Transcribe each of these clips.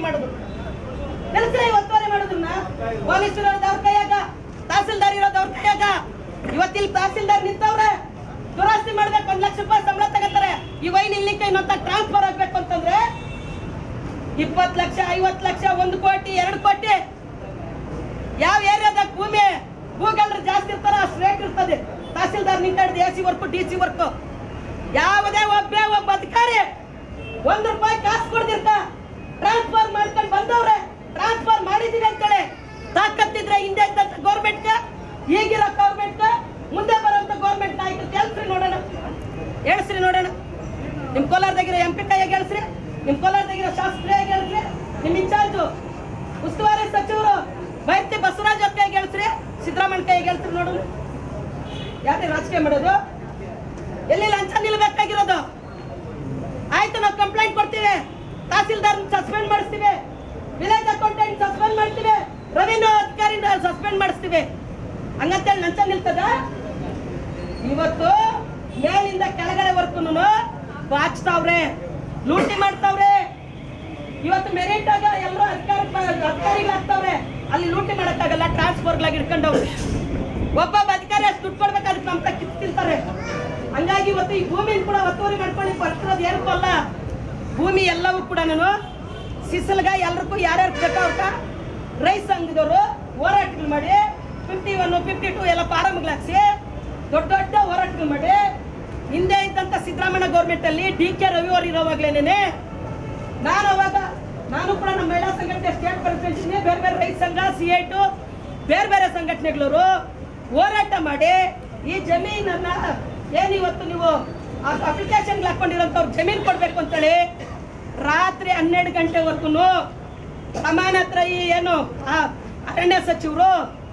ಮಾಡೋದು ಕೆಲಸನೇ ಒತ್ತುವರಿ ಮಾಡೋದನ್ನ ಪೊಲೀಸರು ಇರೋದು ಅವ್ರ ಕೈಯಾಗ ತಹಸೀಲ್ದಾರ್ ಇರೋದು ಅವ್ರ ಕೈಯಾಗ ಇವತ್ತಿಲ್ಲಿ ತಹಸೀಲ್ದಾರ್ ನಿಂತವ್ರೆ ದುರಾಸ್ತಿ ಮಾಡ್ಬೇಕು ಒಂದ್ ಲಕ್ಷ ರೂಪಾಯಿ ಸಂಬಳ ತಗೋತಾರೆ ಈ ವೈನ್ ಇಲ್ಲಿಕ್ಕೆ ಇನ್ನೊಂದ ಟ್ರಾನ್ಸ್ಫರ್ ಆಗ್ಬೇಕು ಅಂತಂದ್ರೆ ಇಪ್ಪತ್ ಲಕ್ಷ ಐವತ್ ಲಕ್ಷ ಒಂದು ಕೋಟಿ ಎರಡು ಕೋಟಿ ಯಾವ ಏರಿಯಾದಾಗ ಭೂಮಿ ಭೂಗಳ್ರು ಜಾಸ್ತಿ ಇರ್ತಾರ ಅಷ್ಟು ರೇಟ್ ಇರ್ತದೆ ತಹಸೀಲ್ದಾರ್ ನಿಂತ ಹಿಡಿದು ಎ ಸಿ ವರ್ಕು ಡಿ ಸಿ ವರ್ಕು ಯಾವುದೇ ಒಬ್ಬ ಒಬ್ಬ ಅಧಿಕಾರಿ ಒಂದ್ ರೂಪಾಯಿ ಕಾಸು ಕೊಡ್ದಿರ್ತ ಟ್ರಾನ್ಸ್ಫರ್ ಮಾಡ್ಕೊಂಡು ಬಂದವ್ರೆ ಟ್ರಾನ್ಸ್ಫರ್ ಮಾಡಿದೀವಿ ಅಂತೇಳಿ ತಾಕತ್ತಿದ್ರೆ ಹಿಂದೆ ಇದ್ದಂತ ಗೌರ್ಮೆಂಟ್ ಈಗಿರೋ ಗೌರ್ಮೆಂಟ್ ಮುಂದೆ ಬರುವಂತ ಗೌರ್ಮೆಂಟ್ ನಾಯಕರು ಕೇಳ್ಸ್ರಿ ನೋಡೋಣ ಹೇಳ್ಸ್ರಿ ನೋಡೋಣ ನಿಮ್ ಕೋಲಾರದಾಗಿರೋ ಎಂ ಪಿ ಕೈಯಾಗ ಹೇಳ್ಸ್ರಿ ನಿಮ್ ಕೋಲಾರದಾಗಿರೋ ಶಾಸಕರೇ ಹೇಳ್ಸ್ರಿ ನಿಮ್ ಇನ್ಚಾರ್ಜು ಉಸ್ತುವಾರಿ ಸಚಿವರು ಬೈರ್ತಿ ಬಸವರಾಜ್ ಅವ್ರ ಕೈಗೆ ಹೇಳ್ಸ್ರಿ ಸಿದ್ದರಾಮಯ್ಯ ಕೈಗೆ ಹೇಳ್ಸ್ರಿ ನೋಡೋಣ ಯಾಕೆ ರಾಜಕೀಯ ಮಾಡೋದು ಎಲ್ಲಿ ಲಂಚ ನಿಲ್ಬೇಕಾಗಿರೋದು ಆಯ್ತು ನಾವು ಕಂಪ್ಲೇಂಟ್ ಕೊಡ್ತೀವಿ ತಹಸೀಲ್ದಾರ್ ಸಸ್ಪೆಂಡ್ ಮಾಡಿಸ್ತೀವಿ ವಿಲೇಜ್ ಅಕೌಂಟೆಂಟ್ ಸಸ್ಪೆಂಡ್ ಮಾಡ್ತೀವಿ ರೆವಿನ್ಯೂ ಅಧಿಕಾರಿ ಸಸ್ಪೆಂಡ್ ಮಾಡಿಸ್ತೀವಿ ಹಂಗಂತೇಳಿ ಲಂಚ ನಿಲ್ತದ ಇವತ್ತು ಮೇಲಿಂದ ಕೆಳಗಡೆವರ್ಗು ಬಾಚ್ತಾವ್ರೆ ಲೂಟಿ ಮಾಡ್ತಾವ್ರೆ ಇವತ್ತು ಮೆರಿಟ್ ಆಗ ಎಲ್ಲರೂ ಅಧಿಕಾರ ಅಧಿಕಾರಿಗಳಾಗ್ತಾವ್ರೆ ಅಲ್ಲಿ ಲೂಟಿ ಮಾಡಕ್ಕಾಗಲ್ಲ ಟ್ರಾನ್ಸ್ಫರ್ಗಳಾಗಿ ಇಟ್ಕೊಂಡವ್ರು ಒಬ್ಬೊಬ್ಬ ಅಧಿಕಾರಿ ಅಷ್ಟು ದುಡ್ಡು ಕೊಡ್ಬೇಕು ಅದಕ್ಕೆ ನಮ್ಮ ಕಿತ್ತು ತಿಂತಾರೆ ಹಂಗಾಗಿ ಇವತ್ತು ಈ ಭೂಮಿನ ಕೂಡ ಒತ್ತುವರಿ ಮಾಡ್ಕೊಳ್ಳಿ ಬರ್ತಿರೋದು ಏನಕ್ಕೂ ಅಲ್ಲ ಭೂಮಿ ಎಲ್ಲವೂ ಕೂಡ ನಾನು ಸಿಸಲ್ಗ ಎಲ್ರಿಗೂ ಯಾರ್ಯಾರು ಬೇಕಾವ್ಕ ರೈಸ್ ಸಂಘದವರು ಹೋರಾಟಗಳು ಮಾಡಿ ಫಿಫ್ಟಿ ಒನ್ ಫಿಫ್ಟಿ ಟು ಎಲ್ಲ ಫಾರಮ್ಗಳು ಹಾಕ್ಸಿ ದೊಡ್ಡ ದೊಡ್ಡ ಹೋರಾಟಗಳು ಮಾಡಿ ಹಿಂದೆ ಇದ್ದಂತ ಸಿದ್ದರಾಮಯ್ಯ ಗೌರ್ಮೆಂಟ್ ಅಲ್ಲಿ ಡಿ ಕೆ ರವಿ ಅವರು ಇರೋವಾಗ್ಲೇನೆ ನಾನು ಅವಾಗ ನಾನು ಕೂಡ ನಮ್ಮ ಮಹಿಳಾ ಸಂಘಟನೆ ಸ್ಟೇಟ್ ಪ್ರೆಸಿಡೆಂಟ್ ಬೇರೆ ಬೇರೆ ರೈತ ಸಂಘ ಸಿ ಐಟು ಬೇರೆ ಬೇರೆ ಸಂಘಟನೆಗಳವರು ಹೋರಾಟ ಮಾಡಿ ಈ ಜಮೀನನ್ನ ಏನ್ ಇವತ್ತು ನೀವು ಅಪ್ಲಿಕೇಶನ್ ಹಾಕೊಂಡಿರೋಂಥವ್ರು ಜಮೀನ್ ಕೊಡ್ಬೇಕು ಅಂತೇಳಿ ರಾತ್ರಿ ಹನ್ನೆರಡು ಗಂಟೆವರೆಗೂ ಸಮಾನ ಹತ್ರ ಈ ಏನು ಆ ಅರಣ್ಯ ಸಚಿವರು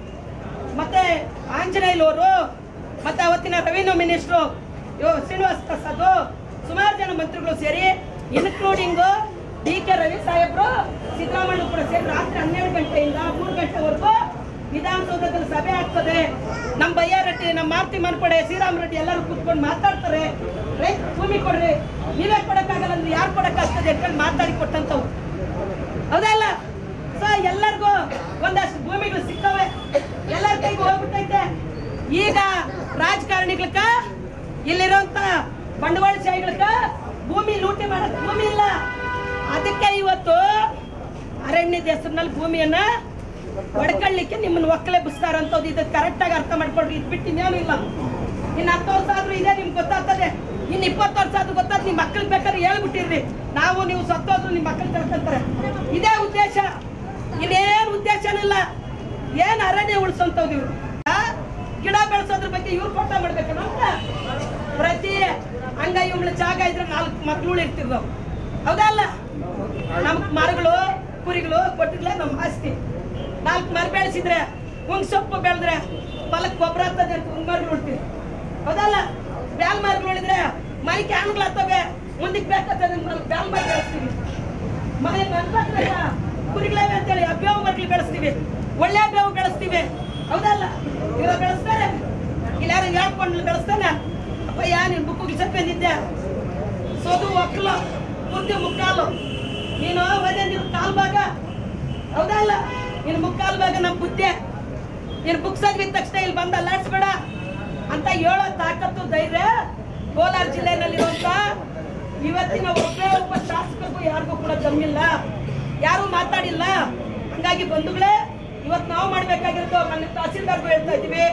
ಮತ್ತೆ ಆಂಜನೇಯಲವರು ಮತ್ತೆ ಅವತ್ತಿನ ರೆವಿನ್ಯೂ ಮಿನಿಸ್ಟ್ರು ಇವ್ ಶ್ರೀನಿವಾಸ್ ಪ್ರಸಾದ್ ಸುಮಾರು ಜನ ಮಂತ್ರಿಗಳು ಸೇರಿ ಇನ್ಕ್ಲೂಡಿಂಗ್ ಡಿ ಕೆ ರವಿ ಸಾಹೇಬ್ರು ಸಿದ್ದರಾಮಯ್ಯ ಕೂಡ ಸೇರಿ ರಾತ್ರಿ ಹನ್ನೆರಡು ಗಂಟೆಯಿಂದ ಮೂರು ಗಂಟೆವರೆಗೂ ವಿಧಾನಸೌಧದಲ್ಲಿ ಸಭೆ ಆಗ್ತದೆ ನಮ್ಮ ಬಯ್ಯಾರೆಡ್ಡಿ ನಮ್ಮ ಮಾರುತಿ ಮನ್ಪಡೆ ಶ್ರೀರಾಮ್ ರೆಡ್ಡಿ ಎಲ್ಲರೂ ಕೂತ್ಕೊಂಡು ಮಾತಾಡ್ತಾರೆ ರೈತ ಭೂಮಿ ಕೊಡ್ರಿ ನೀವೇ ಕೊಡಕ್ಕಾಗಲ್ಲ ಅಂದ್ರೆ ಯಾರು ಕೊಡಕ್ಕಾಗ್ತದೆ ಅಂತೇಳಿ ಮಾತಾಡಿ ಕೊಟ್ಟಂತವ್ರು ಹೌದಲ್ಲ ಸೊ ಎಲ್ಲರಿಗೂ ಒಂದಷ್ಟು ಭೂಮಿಗಳು ಸಿಕ್ಕವೆ ಎಲ್ಲರ ಕೈಗೂ ಹೋಗ್ಬಿಟ್ಟೈತೆ ಈಗ ರಾಜಕಾರಣಿಗಳಕ್ಕ ಇಲ್ಲಿರೋಂತ ಬಂಡವಾಳಶಾಹಿಗಳಕ್ಕ ಭೂಮಿ ಲೂಟಿ ಮಾಡಕ್ ಭೂಮಿ ಇಲ್ಲ ಅದಕ್ಕೆ ಇವತ್ತು ಅರಣ್ಯದ ಹೆಸರಿನಲ್ಲಿ ಭೂಮಿಯನ್ನ ಹೊಡ್ಕೊಳ್ಳಿಕ್ಕೆ ನಿಮ್ಮನ್ನ ಒಕ್ಕಲೆ ಬಿಸ್ತಾರಂತದ್ದು ಇದು ಕರೆಕ್ಟ್ ಆಗಿ ಅರ್ಥ ಮಾಡ್ಕೊಳ್ರಿ ಇದು ಬಿಟ್ಟು ಇನ್ನೇನು ಇಲ್ಲ ಇನ್ನು ಹತ್ತು ವರ್ಷ ಆದ್ರೂ ಇದೆ ನಿಮ್ಗೆ ಗೊತ್ತಾಗ್ತದೆ ಇನ್ನು ಇಪ್ಪತ್ತು ವರ್ಷ ಆದ್ರೂ ಗೊತ್ತಾದ್ ನಿಮ್ಮ ಮಕ್ಳಿಗೆ ಬೇಕಾದ್ರೆ ಹೇಳ್ಬಿಟ್ಟಿರ್ರಿ ನಾವು ನೀವು ಸತ್ತೋದ್ರು ನಿಮ್ಮ ಮಕ್ಳು ತಿಳ್ಕೊಂತಾರೆ ಇದೇ ಉದ್ದೇಶ ಇನ್ನೇನು ಉದ್ದೇಶನೂ ಇಲ್ಲ ಏನ್ ಅರಣ್ಯ ಉಳಿಸಂತವ್ದು ಇವ್ರು ಆ? ಗಿಡ ಬೆಳೆಸೋದ್ರ ಬಗ್ಗೆ ಇವ್ರು ಫೋಟೋ ಮಾಡ್ಬೇಕು ನಮ್ಗ ಪ್ರತಿ ಹಂಗ ಇವ್ಳ ಜಾಗ ಇದ್ರೆ ನಾಲ್ಕು ಮಕ್ಳು ಇರ್ತಿದ್ವು ಹೌದಲ್ಲ ನಮ್ ಮರಗಳು ಕುರಿಗಳು ಕೊಟ್ಟಿರ್ಲೆ ನಮ್ಮ ಆಸ್ತಿ ನಾಲ್ಕು ಮರ ಬೆಳೆಸಿದ್ರೆ ಹುಂಗ್ ಸೊಪ್ಪು ಬೆಳೆದ್ರೆ ಹೊಲಕ್ಕೆ ಗೊಬ್ಬರ ಆಗ್ತದೆ ಅಂತ ಹುಂಗ್ ಮರಗಳು ಉಳ್ತೀವಿ ಹೌದಲ್ಲ ಬ್ಯಾಲ್ ಮರಗಳು ಉಳಿದ್ರೆ ಮನೆ ಕ್ಯಾನ್ಗಳು ಹತ್ತವೆ ಮುಂದಕ್ಕೆ ಬೇಕಾಗ್ತದೆ ಬ್ಯಾಲ್ ಮರ ಬೆಳೆಸ್ತೀವಿ ಮನೆ ಮನ್ಪತ್ರ ಕುರಿಗಳವೆ ಅಂತೇಳಿ ಅಬ್ಬೇವು ಮರಗಳು ಬೆಳೆಸ್ತೀವಿ ಒಳ್ಳೆ ಬೇವು ಬೆಳೆಸ್ತೀವಿ ಹೌದಲ್ಲ ಇವಾಗ ಬೆಳೆಸ್ತಾರೆ ಇಲ್ಲ ಯಾರು ಹೇಳ್ಕೊಂಡು ಬೆಳೆಸ್ತಾನೆ ಅಪ್ಪಯ್ಯ ನಿನ್ ಬುಕ್ಕಿಗೆ ಸ್ವಲ್ಪ ಬಂದಿದ್ದೆ ಸೋದು ಒಕ್ಕಲು ಮುಂದೆ ಮುಕ್ಕಾಲು ನೀನು ಒದೆ ನಿನ್ ಕಾಲ್ ಭಾಗ ಹೌದಲ್ಲ ನಿನ್ ಮುಕ್ಕಾಲ್ ಭಾಗ ನಮ್ ಬುದ್ಧಿ ನೀನ್ ಬುಕ್ಸ್ ಆಗಿದ ತಕ್ಷಣ ಇಲ್ಲಿ ಬಂದ ಅಲ್ಲಾಡ್ಸ್ಬೇಡ ಅಂತ ಹೇಳೋ ತಾಕತ್ತು ಧೈರ್ಯ ಕೋಲಾರ ಜಿಲ್ಲೆನಲ್ಲಿರುವಂತ ಇವತ್ತಿನ ಒಬ್ಬೇ ಒಬ್ಬ ಶಾಸಕರಿಗೂ ಯಾರಿಗೂ ಕೂಡ ಜಮ್ಮಿಲ್ಲ ಯಾರು ಮಾತಾಡಿಲ್ಲ ಹಂಗಾಗಿ ಬಂಧುಗಳೇ ಇವತ್ತು ನಾವು ಮಾಡ್ಬೇಕಾಗಿರೋದು ನನ್ನ ತಹಸೀಲ್ದಾರ್ಗೂ ಹೇಳ್ತಾ ಇದೀವಿ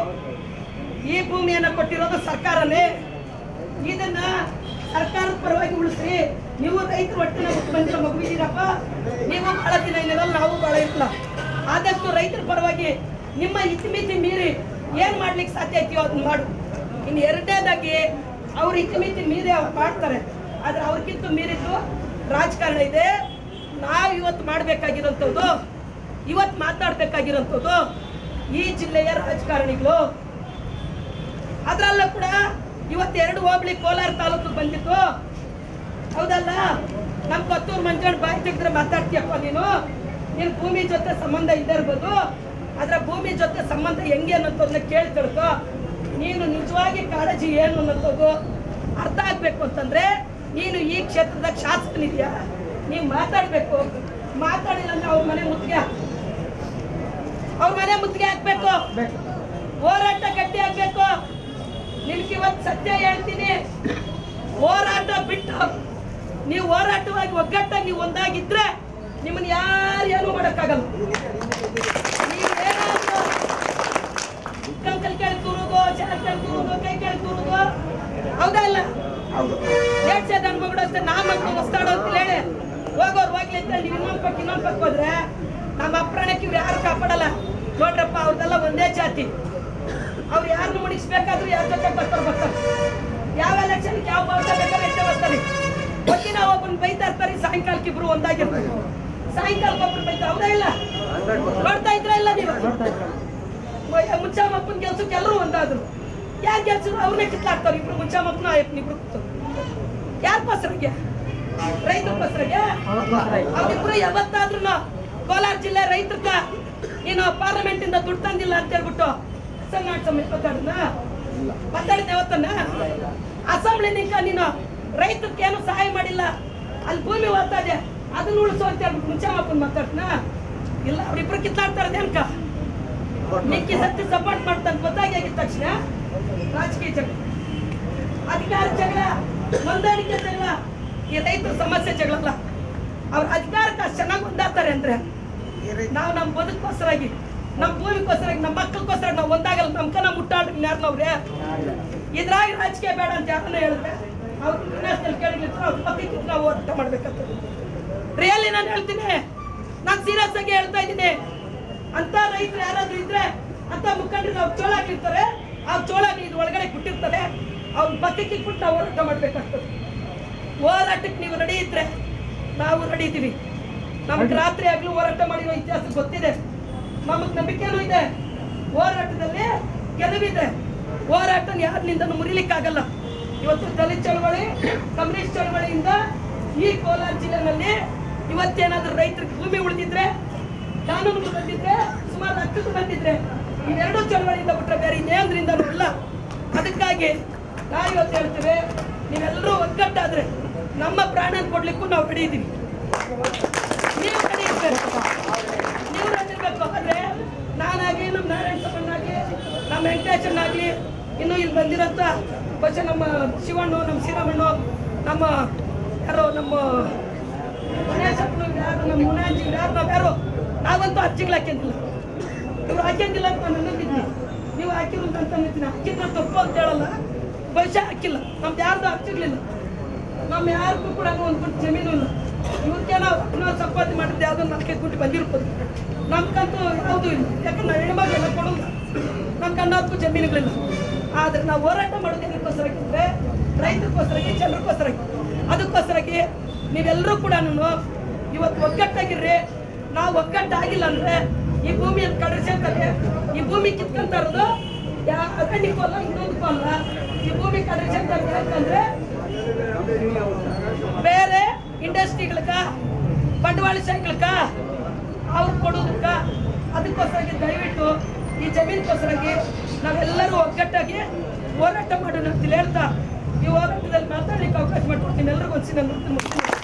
ಈ ಭೂಮಿಯನ್ನ ಕೊಟ್ಟಿರೋದು ಸರ್ಕಾರನೇ ಇದನ್ನ ಸರ್ಕಾರದ ಪರವಾಗಿ ಉಳಿಸ್ರಿ ನೀವು ರೈತರು ಒಟ್ಟಿನ ಹುಟ್ಟು ಬಂದಿರೋ ಮಗುವಿದ್ದೀರಪ್ಪ ನೀವು ಬಹಳ ದಿನ ಇಲ್ಲಿರಲ್ಲ ನಾವು ಬಹಳ ಇರಲ್ಲ ಆದಷ್ಟು ರೈತರ ಪರವಾಗಿ ನಿಮ್ಮ ಇತಿಮಿತಿ ಮೀರಿ ಏನ್ ಮಾಡ್ಲಿಕ್ಕೆ ಸಾಧ್ಯ ಐತಿಯೋ ಅದನ್ನ ಮಾಡು ಇನ್ನು ಎರಡನೇದಾಗಿ ಅವ್ರ ಇತಿಮಿತಿ ಮೀರಿ ಅವ್ರು ಮಾಡ್ತಾರೆ ಆದ್ರೆ ಅವ್ರಿಗಿಂತ ಮೀರಿದ್ದು ರಾಜಕಾರಣ ಇದೆ ನಾವು ಇವತ್ತು ಮಾಡ್ಬೇಕಾಗಿರೋಂಥದ್ದು ಇವತ್ತು ಮಾತಾಡ್ಬೇಕಾಗಿರೋಂಥದ್ದು ಈ ಜಿಲ್ಲೆಯ ರಾಜಕಾರಣಿಗಳು ಅದ್ರಲ್ಲೂ ಕೂಡ ಇವತ್ತೆರಡು ಹೋಬಳಿ ಕೋಲಾರ ತಾಲೂಕು ಬಂದಿತ್ತು ಹೌದಲ್ಲ ನಮ್ ಕೊತ್ತೂರು ಮಂಜಣ್ಣ ಬಾಯಿ ತೆಗೆದ್ರೆ ಮಾತಾಡ್ತೀಯಪ್ಪ ನೀನು ನಿನ್ ಭೂಮಿ ಜೊತೆ ಸಂಬಂಧ ಇದೆ ಇರ್ಬೋದು ಆದ್ರೆ ಭೂಮಿ ಜೊತೆ ಸಂಬಂಧ ಹೆಂಗೆ ಅನ್ನೋದನ್ನ ಕೇಳಿ ತಿಳ್ಕೊ ನೀನು ನಿಜವಾಗಿ ಕಾಳಜಿ ಏನು ಅನ್ನೋದು ಅರ್ಥ ಆಗ್ಬೇಕು ಅಂತಂದ್ರೆ ನೀನು ಈ ಕ್ಷೇತ್ರದಾಗ ಶಾಸಕನಿದ್ಯಾ ನೀವ್ ಮಾತಾಡ್ಬೇಕು ಮಾತಾಡ ಮನೆ ಮುತ್ತಿಗೆ ಅವ್ರ ಮನೆ ಮುತ್ತಿಗೆ ಹಾಕ್ಬೇಕು ಹೋರಾಟ ಗಟ್ಟಿ ಆಗ್ಬೇಕು ನಿಮ್ಗೆ ಇವತ್ತು ಸತ್ಯ ಹೇಳ್ತೀನಿ ಹೋರಾಟ ಬಿಟ್ಟು ನೀವು ಹೋರಾಟವಾಗಿ ಒಗ್ಗಟ್ಟಾಗಿ ನೀವು ಒಂದಾಗಿದ್ರೆ ನಿಮ್ಮನ್ನ ಯಾರು ಏನು ಮಾಡಕ್ಕಾಗಲ್ಲ ನೀವೇನಾದ್ರೂ ಕಂಕಲ್ ಕೆಳಗೆ ತೂರುದು ಚಾಲ್ ಕೆಳಗೆ ತೂರುದು ಕೈ ಕೆಳಗೆ ತೂರುದು ಹೌದಾ ಇಲ್ಲ ಏಟ್ ಸೇದ ಅನ್ಮಗಳು ಅಷ್ಟೇ ನಾ ಮಕ್ಕಳು ಮಸ್ತಾಡೋ ಅಂತ ಹೇಳಿ ಹೋಗೋರು ಹೋಗ್ಲಿ ಅಂತ ನೀವು ಇನ್ನೊಂದ್ ಪಕ್ಕ ಇನ್ನೊಂದ್ ಪಕ್ಕ ಹೋದ್ರೆ ನಮ್ಮ ಅಪ್ರಾಣಕ್ಕೆ ಇವ್ರು ಯಾರು ಕಾಪಾಡಲ್ಲ ನೋಡ್ರಪ್ಪ ಅವ್ರದೆಲ್ಲ ಒಂದೇ ಜಾತಿ ಅವ್ರು ಯಾರನ್ನು ಮುಡಿಸ್ಬೇಕಾದ್ರೂ ಯಾರ ಜೊತೆ ಬರ್ತಾರೆ ಬರ್ತಾರೆ ಯಾವ ಎಲೆಕ್ಷನ್ ಯಾವ ಪಕ್ಷ ಬೇಕಾದ್ರೆ ಇಷ್ಟೇ ಬರ್ತಾರೆ ಒಟ್ಟಿನ ಒಬ್ಬನ ಬೈತಾ ಇರ್ತಾರೆ ಸಾಯಂಕಾಲಕ್ಕೆ ಇಬ್ರು ಒಂದಾಗಿರ್ತಾರೆ ಸಾಯಂಕಾಲಕ್ಕೆ ಒಬ್ರು ಬೈತಾರೆ ಹೌದಾ ಇಲ್ಲ ನೋಡ್ತಾ ಇದ್ರ ಇಲ್ಲ ನೀವು ಮುಚ್ಚಾಮಪ್ಪನ ಕೆಲ್ಸಕ್ಕೆ ಎಲ್ಲರೂ ಒಂದಾದ್ರು ಯಾರು ಕೆಲ್ಸಿದ್ರು ಅವ್ರನ್ನೇ ಕಿತ್ಲಾಡ್ತಾರೆ ಇಬ್ರು ಮುಚ್ಚಾಮಪ್ಪನ ಆಯಪ್ಪನ ಇಬ್ರು ಕೂತು ಯಾರ ಪಸರಿಗೆ ರೈತರ ಪಸರಿಗೆ ಅವ್ರಿಬ್ರು ಯಾವತ್ತಾದ್ರೂ ಕೋಲಾರ ಜಿಲ್ಲೆ ರೈತರ್ಗ ನೀನು ಪಾರ್ಲಿಮೆಂಟ್ ಇಂದ ದುಡ್ಡು ತಂದಿಲ್ಲ ಅಂತ ಹೇಳ್ಬಿಟ್ಟು ಸಣ್ಣ ಸಮೇತ ಮಾತಾಡಿದ್ನ ಮಾತಾಡಿದ್ದೆ ಯಾವತ್ತನ್ನ ಅಸೆಂಬ್ಲಿ ನಿಂಕ ನೀನು ರೈತರಿಗೆ ಏನು ಸಹಾಯ ಮಾಡಿಲ್ಲ ಅಲ್ಲಿ ಭೂಮಿ ಓದ್ತಾ ಇದೆ ಅದನ್ನ ಉಳಿಸು ಅಂತ ಹೇಳ್ಬಿಟ್ಟು ಮುಚ್ಚಾಮಪ್ಪನ ಮಾತಾಡ್ನ ಇಲ್ಲ ಅವ್ರಿಬ್ರು ಕಿತ್ಲಾಡ್ತಾರೆ ಅನ್ಕ ನಿಕ್ಕಿ ಸತ್ಯ ಸಪೋರ್ಟ್ ಮಾಡ್ತಾನೆ ಗೊತ್ತಾಗಿದ್ದ ತಕ್ಷಣ ರಾಜಕೀಯ ಜಗಳ ಅಧಿಕಾರ ಜಗಳ ಹೊಂದಾಣಿಕೆ ಜಗಳ ಈ ರೈತರ ಸಮಸ್ಯೆ ಜಗಳಲ್ಲ ಅವ್ರ ಅಧಿಕಾರಕ್ಕೆ ಅಷ್ಟು ಚೆನ್ನಾಗಿ ಹೊಂದಾಡ್ತಾರೆ ಅಂದ್ರೆ ನಾವು ನಮ್ಮ ಬದುಕೋಸ್ಕರಾಗಿ ನಮ್ಮ ಭೂಮಿಗೋಸ್ಕರಾಗಿ ನಮ್ಮ ಮಕ್ಕಳಿಗೋಸ್ಕರ ನಾವು ಒಂದಾಗಲ್ಲ ನಮ್ಮ ಕನ ಮುಟ್ಟಾಡ್ರಿ ಯಾರನ್ನವ್ರೆ ಇದ್ರಾಗ ರಾಜಕೀಯ ಬೇಡ ಅಂತ ಯಾರನ್ನ ಹೇಳಿದ್ರೆ ಅವ್ರು ನ್ಯಾಷನಲ್ ಕೇಳಿದ್ರು ಅವ್ರ ಪಕ್ಕಕ್ಕೆ ನಾವು ಹೋರಾಟ ಮಾಡ್ಬೇಕಂತ ರಿಯಲಿ ನಾನು ಹೇಳ್ತೀನಿ ನಾನು ಸೀರಿಯಸ್ ಆಗಿ ಹೇಳ್ತಾ ಇದ್ದೀನಿ ಅಂತ ರೈತರು ಯಾರಾದ್ರೂ ಇದ್ರೆ ಅಂತ ಮುಖಂಡರು ನಾವು ಚೋಳ ಹಾಕಿರ್ತಾರೆ ಆ ಚೋಳ ಇದು ಒಳಗಡೆ ಬಿಟ್ಟಿರ್ತಾರೆ ಅವ್ರ ಪಕ್ಕಕ್ಕೆ ಇಟ್ಬಿಟ್ಟು ನಾವು ಹೋರಾಟ ಮಾಡ್ಬೇಕಾಗ್ತದೆ ಹೋರಾಟಕ್ಕೆ ನೀವು ರೆಡಿ ಇದ್ರೆ ನಾವು ರೆಡಿ ಇದ್ದೀವಿ ನಮ್ಗೆ ರಾತ್ರಿ ಆಗ್ಲೂ ಹೋರಾಟ ಮಾಡಿರೋ ಇತಿಹಾಸ ಗೊತ್ತಿದೆ ನಮಗ್ ನಂಬಿಕೆನೂ ಇದೆ ಹೋರಾಟದಲ್ಲಿ ಗೆಲುವಿದೆ ಹೋರಾಟ ಯಾರಿನಿಂದ ಮುರಿಲಿಕ್ಕಾಗಲ್ಲ ಇವತ್ತು ದಲಿತ ಚಳವಳಿ ಕಮ್ಯುನಿಸ್ಟ್ ಚಳವಳಿಯಿಂದ ಈ ಕೋಲಾರ ಜಿಲ್ಲೆನಲ್ಲಿ ಇವತ್ತೇನಾದ್ರೂ ರೈತರಿಗೆ ಭೂಮಿ ಉಳಿದಿದ್ರೆ ಕಾನೂನು ಬಂದಿದ್ರೆ ಸುಮಾರು ಹತ್ತು ಬಂದಿದ್ರೆ ಇವೆರಡೂ ಚಳವಳಿಯಿಂದ ಬಿಟ್ರೆ ಬೇರೆ ಇನ್ನೇಂದ್ರಿಂದನೂ ಇಲ್ಲ ಅದಕ್ಕಾಗಿ ನಾವು ಇವತ್ತು ಹೇಳ್ತೇವೆ ನೀವೆಲ್ಲರೂ ಒಗ್ಗಟ್ಟಾದ್ರೆ ನಮ್ಮ ಪ್ರಾಣ ಕೊಡ್ಲಿಕ್ಕೂ ನಾವು ರೆಡಿ ಇದ್ದೀವಿ ನೀವು ರೆಡಿ ಇರ್ಬೇಕು ನೀವು ರೆಡಿ ಇರ್ಬೇಕು ಆದ್ರೆ ನಾನಾಗಿ ನಮ್ಮ ನಾರಾಯಣ ಸಮ್ಮಣ್ಣಾಗಿ ನಮ್ಮ ವೆಂಕಟೇಶನ್ನಾಗ್ಲಿ ಇನ್ನು ಇಲ್ಲಿ ಬಂದಿರೋಂಥ ಬಹುಶಃ ನಮ್ಮ ಶಿವಣ್ಣು ನಮ್ಮ ಶ್ರೀರಾಮಣ್ಣು ನಮ್ಮ ಯಾರೋ ನಮ್ಮ ಗಣೇಶಪ್ಪನು ಯಾರು ನಮ್ಮ ಮುನಾಜಿ ಯಾರು ನಾವು ಯಾರು ನಾವಂತೂ ಅರ್ಜಿಗಳು ಹಾಕ್ಯಂದಿಲ್ಲ ಇವ್ರು ಹಾಕ್ಯಂದಿಲ್ಲ ಅಂತ ನಾನು ಅನ್ನೋದಿದ್ನಿ ನೀವು ಹಾಕಿರು ಅಂತ ಅಂದಿದ್ದೀನಿ ಹಾಕಿದ್ರೆ ತಪ್ಪು ಅಂತ ಹೇಳಲ್ಲ ಬಹುಶಃ ಹಾಕಿಲ್ಲ ನಮ್ದು ಯಾರ್ದು ಹಾಕಿರ್ಲಿಲ್ಲ ನಮ್ಮ ಯಾರಿಗೂ ಕೂಡ ಒಂದು ಗುಂಟು ಜಮೀನು ಇಲ್ಲ ಇವ್ರಿಗೆ ನಾವು ನಾವು ಸಂಪಾದನೆ ಮಾಡಿದ್ದು ಯಾವುದೋ ನಾಲ್ಕೈದು ಗುಂಟು ಬಂದಿರ್ಬೋದು ನಮ್ಗಂತೂ ಯಾವುದೂ ಇಲ್ಲ ಯಾಕಂದ್ರೆ ನಾವು ಹೆಣ್ಮಕ್ಳೆಲ್ಲ ಕೊಡೋಲ್ಲ ನಮ್ಮ ಕಣ್ಣಕ್ಕೂ ಜಮೀನುಗಳಿಲ್ಲ ಆದ್ರೆ ನಾವು ಹೋರಾಟ ಮಾಡೋದು ಏನಕ್ಕೋಸ್ಕರಕ್ಕಿದ್ರೆ ರೈತರಿಗೋಸ್ಕರಕ್ಕೆ ಜನರಿಗೋಸ್ಕರಕ್ಕೆ ಅದಕ್ಕೋಸ್ಕರಕ್ಕೆ ನೀವೆಲ್ಲರೂ ಕೂಡ ಇವತ್ತು ಒಗ್ಗಟ್ಟಾಗಿರ್ರಿ ನಾವು ಒಗ್ಗಟ್ಟಾಗಿಲ್ಲ ಅಂದ್ರೆ ಈ ಭೂಮಿಯನ್ನು ಕಡಿಸ್ಕೊಂತಾರೆ ಈ ಭೂಮಿ ಕಿತ್ಕೊಂತ ಇರೋದು ಯಾ ಅರಣ್ಯಕ್ಕೂ ಅಲ್ಲ ಇನ್ನೊಂದಕ್ಕೂ ಅಲ್ಲ ಈ ಭೂಮಿ ಕಡಿಸ್ಕೊಂತಾರೆ ಯಾಕಂದ್ರೆ ಬೇರೆ ಇಂಡಸ್ಟ್ರಿಗಳ್ಗ ಬಂಡವಾಳಶಾಹಿಗಳ್ಗ ಅವ್ರು ಕೊಡೋದಕ್ಕ ಅದಕ್ಕೋಸ್ಕರಾಗಿ ದಯವಿಟ್ಟು ಈ ಜಮೀನಿಗೋಸ್ಕರಾಗಿ ನಾವೆಲ್ಲರೂ ಒಗ್ಗಟ್ಟಾಗಿ ಹೋರಾಟ ಮಾಡೋಣ ಅಂತ ಹೇಳ್ತಾ ಈ ಹೋರಾಟದಲ್ಲಿ ಮಾತಾಡ್ಲಿಕ್ಕೆ ಅವಕಾಶ ಮಾಡ್ಕೊಡ್ತೀನಿ ಎಲ್ರಿಗೂ ಒಂದ್ಸಿ ನನ್ನ ಮುಗಿಸ್ತೀನಿ